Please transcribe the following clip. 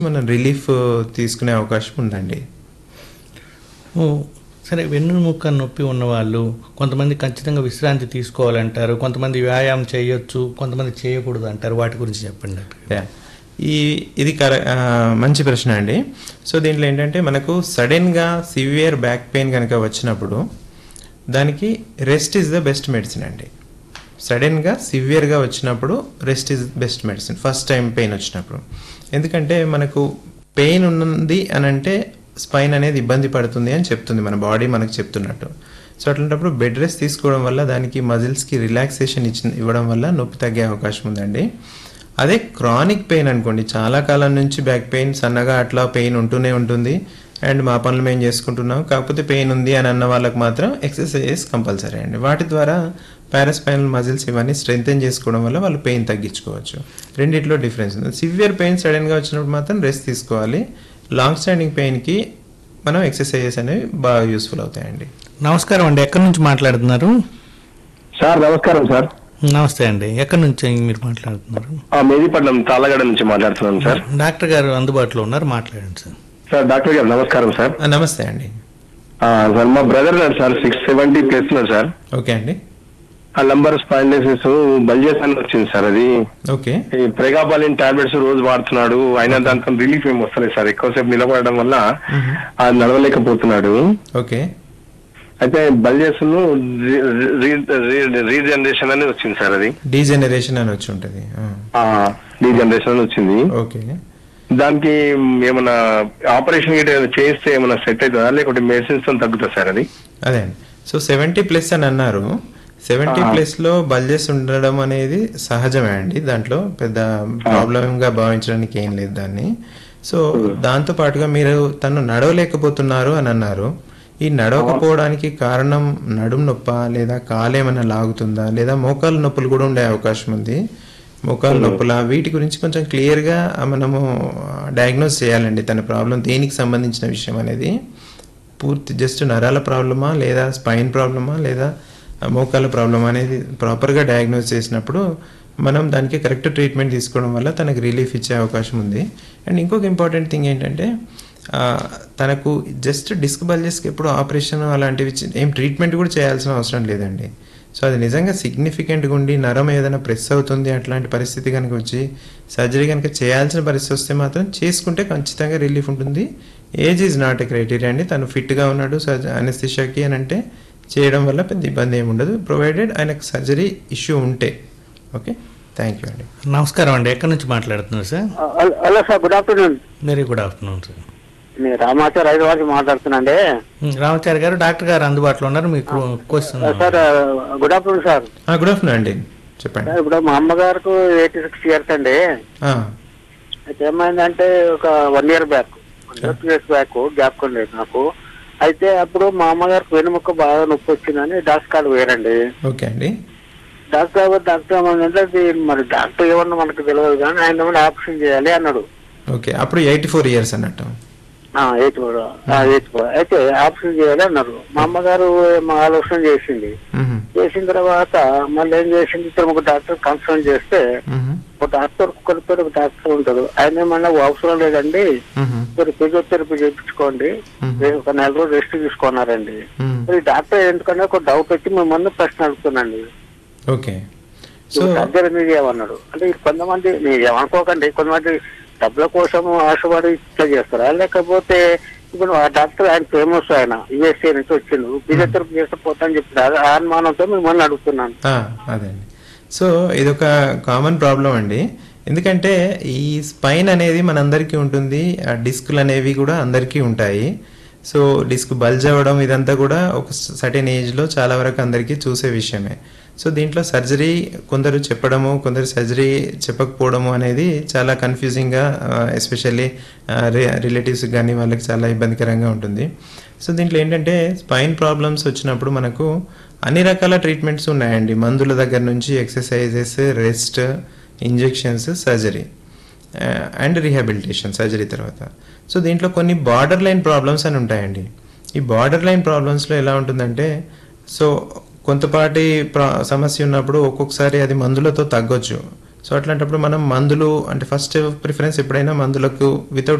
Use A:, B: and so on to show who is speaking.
A: మనం రిలీఫ్ తీసుకునే అవకాశం ఉందండి
B: ఓ, సరే వెన్నుముక్క నొప్పి ఉన్నవాళ్ళు కొంతమంది ఖచ్చితంగా విశ్రాంతి తీసుకోవాలంటారు కొంతమంది వ్యాయామం చేయొచ్చు కొంతమంది చేయకూడదు అంటారు వాటి గురించి చెప్పండి డాక్టర్
A: యా. ఈ ఇది కర ఆ, మంచి ప్రశ్న అండి సో దీంట్లో ఏంటంటే మనకు సడన్గా సివియర్ బ్యాక్ పెయిన్ కనుక వచ్చినప్పుడు దానికి rest is the best medicine అండి సడన్గా సివియర్గా వచ్చినప్పుడు rest is best medicine first time pain వచ్చినప్పుడు ఎందుకంటే మనకు పెయిన్ ఉన్నది అని అంటే స్పైన్ అనేది ఇబ్బంది పడుతుంది అని చెప్తుంది మన బాడీ మనకు చెప్తున్నట్టు సో అట్లాంటప్పుడు బెడ్ రెస్ట్ తీసుకోవడం వల్ల దానికి మజిల్స్కి రిలాక్సేషన్ ఇచ్చి ఇవ్వడం వల్ల నొప్పి తగ్గే అవకాశం ఉందండి అదే క్రానిక్ పెయిన్ అనుకోండి చాలా కాలం నుంచి బ్యాక్ పెయిన్ సన్నగా అట్లా పెయిన్ ఉంటూనే ఉంటుంది అండ్ మా పనులు మేము చేసుకుంటున్నాం కాకపోతే పెయిన్ ఉంది అని అన్న వాళ్ళకి మాత్రం ఎక్సర్సైజెస్ కంపల్సరీ అండి వాటి ద్వారా పారాస్పైనల్ మజిల్స్ ఇవన్నీ స్ట్రెంగ్తెన్ చేసుకోవడం వల్ల వాళ్ళు పెయిన్ తగ్గించుకోవచ్చు రెండిట్లో డిఫరెన్స్ ఉంది సివియర్ పెయిన్ సడన్గా వచ్చినప్పుడు మాత్రం రెస్ట్ తీసుకోవాలి లాంగ్ స్టాండింగ్ పెయిన్కి మనం ఎక్సర్సైజెస్ అనేవి బాగా యూస్ఫుల్ అవుతాయండి
B: నమస్కారం అండి ఎక్కడి నుంచి మాట్లాడుతున్నారు
C: సార్ నమస్కారం సార్
B: నమస్తే అండి ఎక్కడి నుంచి మీరు మాట్లాడుతున్నారు
C: ఆ, మెహదీపట్నం తాళ్ళగడ నుంచి మాట్లాడుతున్నాను సార్
B: డాక్టర్ గారు అందుబాటులో ఉన్నారు మాట్లాడండి సార్
C: సార్ డాక్టర్ గారు నమస్కారం సార్
A: ఆ, నమస్తే అండి
C: ఆ, సార్ మా బ్రదర్ గారు సార్ సిక్స్ సెవెంటీ ప్లస్ ఉన్నారు సార్
A: ఓకే అండి
C: ఆ లంబర్ స్పైండైసిస్ బల్జెస్ అని వచ్చింది సార్ అది
A: ఓకే
C: ఈ ప్రెగాపాలిన్ టాబ్లెట్స్ రోజు వాడుతున్నాడు అయినా దాంతో రిలీఫ్ ఏమి వస్తలేదు సార్ ఎక్కువసేపు నిలబడడం వల్ల
A: మ్మ్.
C: ఆ నడవలేకపోతున్నాడు
A: ఓకే
C: అయితే బల్జెస్ రీజనరేషన్ అని వచ్చింది సార్ అది
A: డీజెనరేషన్ అని వచ్చి ఉంటుంది ఆ,
C: రీజనరేషన్ అని వచ్చింది
A: ఓకే
C: దానికి ఏమైనా ఆపరేషన్ గిట్ట ఏమైనా చేస్తే ఏమైనా సెట్ అవుతుందా లేకుంటే మెడిసిన్స్ తో తగ్గుతుంది సార్ అది
A: అదే అండి సో సెవెంటీ ప్లస్ అని అన్నారు సెవెంటీ
C: ఆ.
A: ప్లస్ లో బల్జెస్ ఉండడం అనేది సహజమే అండి దాంట్లో పెద్ద ప్రాబ్లమ్ గా భావించడానికి ఏం లేదు దాన్ని సో దాంతో పాటుగా మీరు తను నడవలేకపోతున్నారు అని అన్నారు ఈ నడవకపోవడానికి కారణం నడుము నొప్ప లేదా కాలేమైనా లాగుతుందా లేదా మోకాలు నొప్పులు కూడా ఉండే అవకాశం ఉంది మోకాలు నొప్పుల వీటి గురించి కొంచెం క్లియర్గా మనము డయాగ్నోస్ చేయాలండి తన ప్రాబ్లం దేనికి సంబంధించిన విషయం అనేది పూర్తి జస్ట్ నరాల ప్రాబ్లమా లేదా స్పైన్ ప్రాబ్లమా లేదా మోకాల ప్రాబ్లమా అనేది ప్రాపర్గా డయాగ్నోస్ చేసినప్పుడు మనం దానికి కరెక్ట్ ట్రీట్మెంట్ తీసుకోవడం వల్ల తనకు రిలీఫ్ ఇచ్చే అవకాశం ఉంది అండ్ ఇంకొక ఇంపార్టెంట్ థింగ్ ఏంటంటే ఆ, తనకు జస్ట్ డిస్క్ బల్జెస్కి ఎప్పుడు ఆపరేషన్ అలాంటివి చి- ఏం ట్రీట్మెంట్ కూడా చేయాల్సిన అవసరం లేదండి సో అది నిజంగా సిగ్నిఫికెంట్గా ఉండి నరం ఏదైనా ప్రెస్ అవుతుంది అట్లాంటి పరిస్థితి కనుక వచ్చి సర్జరీ కనుక చేయాల్సిన పరిస్థితి వస్తే మాత్రం చేసుకుంటే ఖచ్చితంగా రిలీఫ్ ఉంటుంది age is not a criteria అండి తను ఫిట్గా ఉన్నాడు సర్జ అనస్థిషాకి అని అంటే చేయడం వల్ల పెద్ద ఇబ్బంది ఏమి ఉండదు ప్రొవైడెడ్ ఆయనకు సర్జరీ ఇష్యూ ఉంటే ఓకే థ్యాంక్ యూ అండి
B: నమస్కారం అండి ఎక్కడి నుంచి మాట్లాడుతున్నారు sir
D: hello hello sir good afternoon
B: very good afternoon sir
D: నేను రామాచార్ హైదరాబాద్ మాట్లాడుతున్నాండి
B: ఉమ్, రామచారి గారు డాక్టర్ గారు అందుబాటులో ఉన్నారు మీకు question
D: sir good afternoon sir
A: good afternoon అండి చెప్పండి
D: సార్, ఇప్పుడు మా అమ్మగారికి ఎయిటీ సిక్స్ ఇయర్స్ అండి
A: ఆ,
D: అయితే ఏమైందంటే ఒక one year back two years back gap ఉండేది నాకు అయితే అప్పుడు మా అమ్మగారికి వెనుముక్క బాగా నొప్పి వచ్చిందని డాక్టర్ కాడ వేరండి
A: ఓకే అండి
D: డాక్టర్ గారు డాక్టర్ ఏమన్నా అది మరి డాక్టర్ ఏమన్నా మనకు తెలియదు కానీ ఆయన ఏమన్నా ఆపరేషన్ చేయాలి అన్నాడు
A: ఓకే అప్పుడు ఎయిటీ ఫోర్ ఇయర్స్ అన్నట్టు
D: ఎయిట్ ఎయిట్ అయితే ఆపరేషన్ చేయాలి అన్నారు మా అమ్మగారు మా ఆలోచన చేసింది
A: మ్మ్.
D: చేసిన తర్వాత మళ్ళీ ఏం చేసింది ఇద్దరు ఒక డాక్టర్ కన్సల్ట్ చేస్తే
A: మ్మ్.
D: ఒక డాక్టర్ ఒకరితో ఒక డాక్టర్ ఉంటారు ఆయన ఏమన్నా అవసరం లేదండి
A: మ్మ్.
D: మీరు ఫిజియోథెరపీ చేయించుకోండి
A: మ్మ్.
D: మీరు ఒక నెల రోజులు రెస్ట్ తీసుకున్నారండి
A: మ్మ్.
D: మరి డాక్టర్ ఎందుకన్నా ఒక డౌట్ వచ్చి మిమ్మల్ని ప్రశ్న అడుగుతున్నాండి
A: ఓకే సో
D: సర్జరీ మీరు ఏమన్నాడు అంటే ఇది కొంతమంది మీరు ఏమనుకోకండి కొంతమంది డబ్బుల కోసం ఆశపడి ఇట్లా చేస్తారా లేకపోతే ఇప్పుడు ఆ డాక్టర్ ఆయన ఫేమస్ ఆయన యుఎస్ఏ నుంచి వచ్చిండు ఫిజియోథెరపీ చేస్తే పోతా అని చెప్పారు ఆ అనుమానంతో మిమ్మల్ని అడుగుతున్నాను
A: ఆ, అదండి సో ఇదొక కామన్ ప్రాబ్లం అండి ఎందుకంటే ఈ స్పైన్ అనేది మనందరికీ ఉంటుంది ఆ డిస్క్లు అనేవి కూడా అందరికీ ఉంటాయి సో డిస్క్ బల్జ్ అవ్వడం ఇదంతా కూడా ఒక సర్టెన్ ఏజ్లో చాలా వరకు అందరికీ చూసే విషయమే సో దీంట్లో సర్జరీ కొందరు చెప్పడము కొందరు సర్జరీ చెప్పకపోవడము అనేది చాలా కన్ఫ్యూజింగ్గా ఎస్పెషల్లీ రిలేటివ్స్ కానీ వాళ్ళకి చాలా ఇబ్బందికరంగా ఉంటుంది సో దీంట్లో ఏంటంటే స్పైన్ ప్రాబ్లమ్స్ వచ్చినప్పుడు మనకు అన్ని రకాల ట్రీట్మెంట్స్ ఉన్నాయండి మందుల దగ్గర నుంచి exercises rest injections surgery and rehabilitation surgery తర్వాత సో దీంట్లో కొన్ని బార్డర్ లైన్ ప్రాబ్లమ్స్ అని ఉంటాయండి ఈ బార్డర్ లైన్ ప్రాబ్లమ్స్లో ఎలా ఉంటుందంటే సో కొంతపాటి ప్రా సమస్య ఉన్నప్పుడు ఒక్కొక్కసారి అది మందులతో తగ్గొచ్చు సో అట్లాంటప్పుడు మనం మందులు అంటే ఫస్ట్ ప్రిఫరెన్స్ ఎప్పుడైనా మందులకు వితౌట్